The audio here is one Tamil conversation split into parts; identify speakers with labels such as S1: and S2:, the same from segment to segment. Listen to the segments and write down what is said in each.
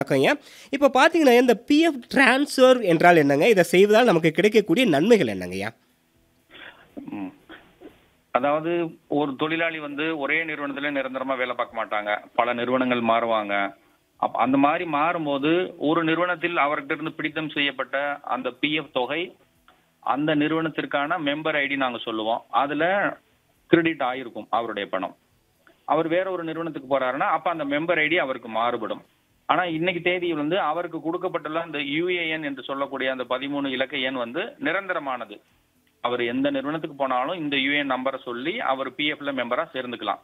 S1: வணக்கம்யா இப்போ பார்த்தீங்கன்னா இந்த பிஎஃப் ட்ரான்ஸ்ஃபர் என்றால் என்னங்க இதை செய்வதால் நமக்கு கிடைக்கக்கூடிய நன்மைகள் என்னங்கய்யா
S2: ம். அதாவது ஒரு தொழிலாளி வந்து ஒரே நிறுவனத்துல நிரந்தரமா வேலை பார்க்க மாட்டாங்க பல நிறுவனங்கள் மாறுவாங்க அப்ப அந்த மாதிரி மாறும்போது ஒரு நிறுவனத்தில் அவர்கிட்ட இருந்து பிடித்தம் செய்யப்பட்ட அந்த பிஎஃப் தொகை அந்த நிறுவனத்திற்கான மெம்பர் ஐடி நாங்க சொல்லுவோம் அதுல கிரெடிட் ஆயிருக்கும் அவருடைய பணம் அவர் வேற ஒரு நிறுவனத்துக்கு போறாருன்னா அப்ப அந்த மெம்பர் ஐடி அவருக்கு மாறுபடும் ஆனா இன்னைக்கு தேதியில் வந்து அவருக்கு கொடுக்கப்பட்டுள்ள அந்த யுஏஎன் என்று சொல்லக்கூடிய அந்த பதிமூணு இலக்க எண் வந்து நிரந்தரமானது அவர் எந்த நிறுவனத்துக்கு போனாலும் இந்த யுஏஎன் நம்பரை சொல்லி அவர் பிஎஃப்ல மெம்பரா சேர்ந்துக்கலாம்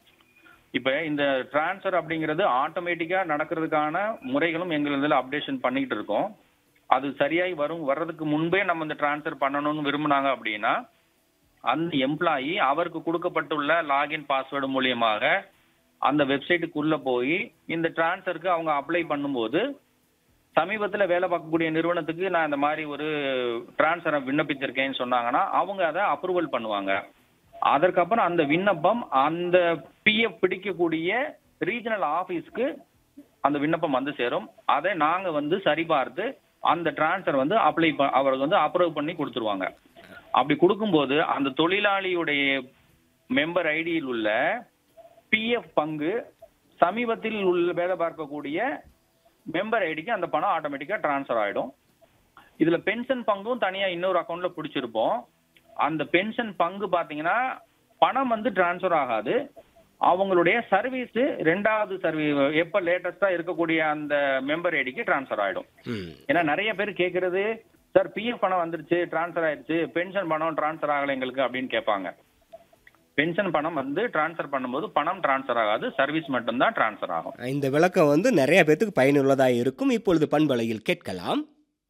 S2: இப்ப இந்த டிரான்ஸ்ஃபர் அப்படிங்கிறது ஆட்டோமேட்டிக்கா நடக்கிறதுக்கான முறைகளும் எங்களதுல அப்டேஷன் பண்ணிக்கிட்டு இருக்கோம் அது சரியாய் வரும் வர்றதுக்கு முன்பே நம்ம இந்த டிரான்ஸ்ஃபர் பண்ணணும்னு விரும்புனாங்க அப்படின்னா அந்த எம்ப்ளாயி அவருக்கு கொடுக்கப்பட்டுள்ள லாகின் பாஸ்வேர்டு மூலியமாக அந்த வெப்சைட்டுக்குள்ள போய் இந்த டிரான்ஸ்ஃபருக்கு அவங்க அப்ளை பண்ணும்போது சமீபத்துல வேலை பார்க்கக்கூடிய நிறுவனத்துக்கு நான் இந்த மாதிரி ஒரு டிரான்ஸ்ஃபரை விண்ணப்பிச்சிருக்கேன்னு சொன்னாங்கன்னா அவங்க அதை அப்ரூவல் பண்ணுவாங்க அதற்கப்புறம் அந்த விண்ணப்பம் அந்த பிஎஃப் பிடிக்கக்கூடிய ரீஜனல் ஆபீஸ்க்கு அந்த விண்ணப்பம் வந்து சேரும் அதை நாங்க வந்து சரிபார்த்து அந்த டிரான்ஸ்ஃபர் வந்து அப்ளை அவருக்கு வந்து அப்ரூவ் பண்ணி கொடுத்துருவாங்க அப்படி கொடுக்கும்போது அந்த தொழிலாளியுடைய மெம்பர் ஐடியில் உள்ள பிஎஃப் பங்கு சமீபத்தில் உள்ள வேலை பார்க்கக்கூடிய மெம்பர் ஐடிக்கு அந்த பணம் ஆட்டோமேட்டிக்கா டிரான்ஸ்ஃபர் ஆயிடும் இதுல பென்ஷன் பங்கும் தனியா இன்னொரு அக்கௌண்ட்ல பிடிச்சிருப்போம் அந்த பென்ஷன் பங்கு பாத்தீங்கன்னா பணம் வந்து டிரான்ஸ்ஃபர் ஆகாது அவங்களுடைய சர்வீஸ் ரெண்டாவது சர்வீஸ் எப்ப லேட்டஸ்டா இருக்கக்கூடிய அந்த மெம்பர் ஐடிக்கு டிரான்ஸ்ஃபர் ஆயிடும்
S1: ம்
S2: ஏன்னா நிறைய பேர் கேக்குறது சார் பிஎஃப் பணம் வந்துருச்சு டிரான்ஸ்ஃபர் ஆயிடுச்சு பென்ஷன் பணம் டிரான்ஸ்ஃபர் ஆகல எங்களுக்கு அப்படின்னு கேட்பாங்க பென்ஷன் பணம் வந்து டிரான்ஸ்ஃபர் பண்ணும்போது பணம் டிரான்ஸ்ஃபர் ஆகாது சர்வீஸ் மட்டும்தான் டிரான்ஸ்ஃபர் ஆகும்
S1: இந்த விளக்கம் வந்து நிறைய பேத்துக்கு பயனுள்ளதாக இருக்கும் இப்பொழுது பண்பலையில் கேட்கலாம்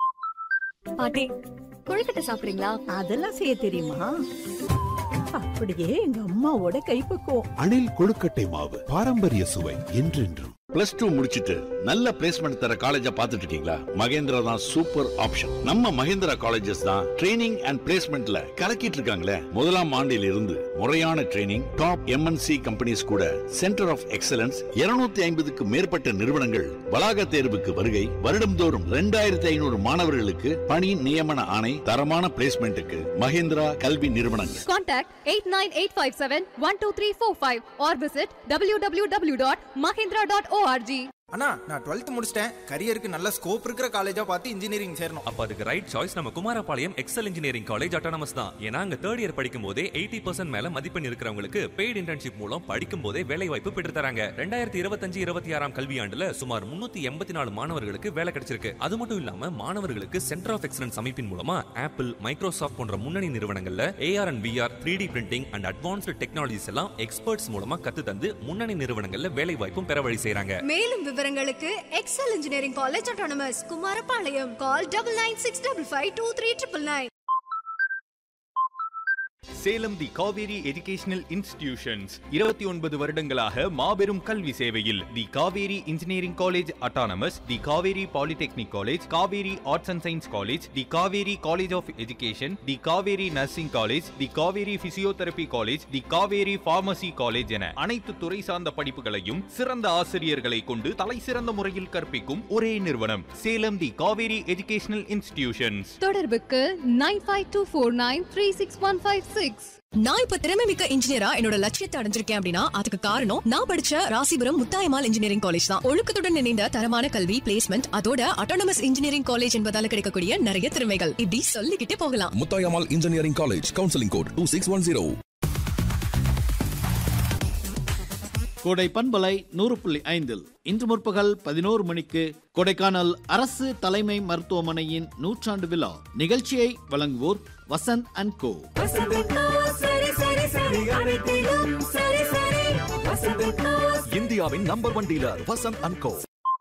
S3: பாட்டி கொழுக்கட்டை சாப்பிடுறீங்களா
S4: அதெல்லாம் செய்ய தெரியுமா அப்படியே எங்க அம்மாவோட கைப்பக்குவம்
S5: அணில் கொழுக்கட்டை மாவு பாரம்பரிய சுவை என்றென்றும்
S6: பிளஸ் டூ முடிச்சிட்டு நல்ல பிளேஸ்மெண்ட் தர காலேஜா பார்த்துட்டு இருக்கீங்களா மகேந்திரா தான் சூப்பர் ஆப்ஷன் நம்ம மகேந்திரா காலேஜஸ் தான் ட்ரைனிங் அண்ட் பிளேஸ்மெண்ட்ல கலக்கிட்டு இருக்காங்களே முதலாம் ஆண்டில் இருந்து முறையான ட்ரைனிங் டாப் எம்என்சி கம்பெனிஸ் கூட சென்டர் ஆஃப் எக்ஸலன்ஸ் 250 ஐம்பதுக்கு மேற்பட்ட நிறுவனங்கள் வளாக தேர்வுக்கு வருகை வருடம்தோறும் ரெண்டாயிரத்தி ஐநூறு மாணவர்களுக்கு பணி நியமன ஆணை தரமான பிளேஸ்மெண்ட்டுக்கு மகேந்திரா கல்வி நிறுவனங்கள்
S3: Contact 89857-12345 or visit www.mahindra.org.
S7: அண்ணா நான் டுவெல்த் முடிச்சிட்டேன் கரியருக்கு நல்ல ஸ்கோப் இருக்கிற காலேஜா பார்த்து இன்ஜினியரிங் சேரணும்
S8: அப்ப அதுக்கு ரைட் சாய்ஸ் நம்ம Kumarapalayam excel engineering college autonomous தான் ஏன்னா அங்க தேர்ட் இயர் படிக்கும் போதே எயிட்டி பர்சன்ட் மேல மதிப்பெண் இருக்கிறவங்களுக்கு பெய்ட் இன்டர்ன்ஷிப் மூலம் படிக்கும் போதே வேலை வாய்ப்பு பெற்று தராங்க ரெண்டாயிரத்தி இருபத்தஞ்சு இருபத்தி ஆறாம் கல்வியாண்டுல சுமார் முன்னூத்தி எண்பத்தி நாலு மாணவர்களுக்கு வேலை கிடைச்சிருக்கு அது மட்டும் இல்லாம மாணவர்களுக்கு சென்டர் ஆஃப் எக்ஸலன்ஸ் அமைப்பின் மூலமா ஆப்பிள் மைக்ரோசாஃப்ட் போன்ற முன்னணி நிறுவனங்கள்ல AR and VR three D printing and advanced technologies எல்லாம் எக்ஸ்பர்ட்ஸ் மூலமா கத்து தந்து முன்னணி நிறுவனங்கள்ல வேலை வாய்ப்பும் பெற வழி செய்றாங்க
S9: மேலும் விவரங்களுக்கு excel engineering college autonomous Kumarapalayam call double nine six double five two three triple nine
S10: Salem the Kaveri educational institutions இருபத்தி ஒன்பது வருடங்களாக மாபெரும் கல்வி சேவையில் the Kaveri engineering college autonomous the Kaveri polytechnic college Kaveri arts and science college the Kaveri college of education the Kaveri nursing college the Kaveri physiotherapy college the Kaveri pharmacy college என அனைத்து துறை சார்ந்த படிப்புகளையும் சிறந்த ஆசிரியர்களை கொண்டு தலை சிறந்த முறையில் கற்பிக்கும் ஒரே நிறுவனம் Salem the Kaveri educational institutions
S3: தொடர்புக்கு nine five two four nine three six one five six
S9: நான் இப்ப திறமை மிக்க இன்ஜினியரா என்னோட லட்சியத்தை அடைஞ்சிருக்கேன் அப்படின்னா அதுக்கு காரணம் நான் படிச்ச ராசிபுரம் முத்தாயமால் இன்ஜினியரிங் காலேஜ் தான் ஒழுக்கத்துடன் இணைந்த தரமான கல்வி பிளேஸ்மெண்ட் அதோட அட்டானமஸ் இன்ஜினியரிங் காலேஜ் என்பதால கிடைக்கக்கூடிய நிறைய திறமைகள் இப்படி சொல்லிக்கிட்டே போகலாம்
S5: Muthayammal engineering college counselling code two six one zero
S11: Kodai பண்பலை நூறு புள்ளி ஐந்தில் இன்று முற்பகல் பதினோரு மணிக்கு கொடைக்கானல் அரசு தலைமை மருத்துவமனையின் நூற்றாண்டு விழா நிகழ்ச்சியை வழங்குவோர் வசந்த் அண்ட் கோ
S5: இந்தியாவின் number one dealer Vasanth and co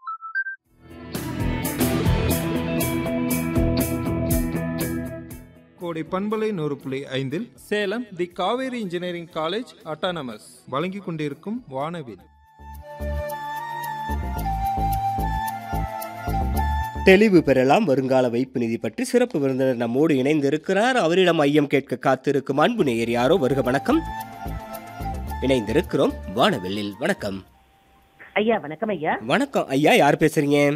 S7: Kodai பண்பலை நூறு புள்ளி ஐந்தில் Salem the Kaveri engineering college autonomous வழங்கிக் கொண்டிருக்கும் வானவில்
S1: தெளிவு பெறலாம் வருங்கால வைப்பு நிதி பற்றி சிறப்பு விருந்தினர் நம்மோடு இணைந்திருக்கிறார் அவரிடம் ஐயம் கேட்க காத்திருக்கும் அன்பு நேயர் யாரோ வருக வணக்கம் இணைந்திருக்கிறோம் வானவெல்லில் வணக்கம்
S12: ஐயா வணக்கம் ஐயா
S1: வணக்கம் ஐயா யார் பேசுறீங்க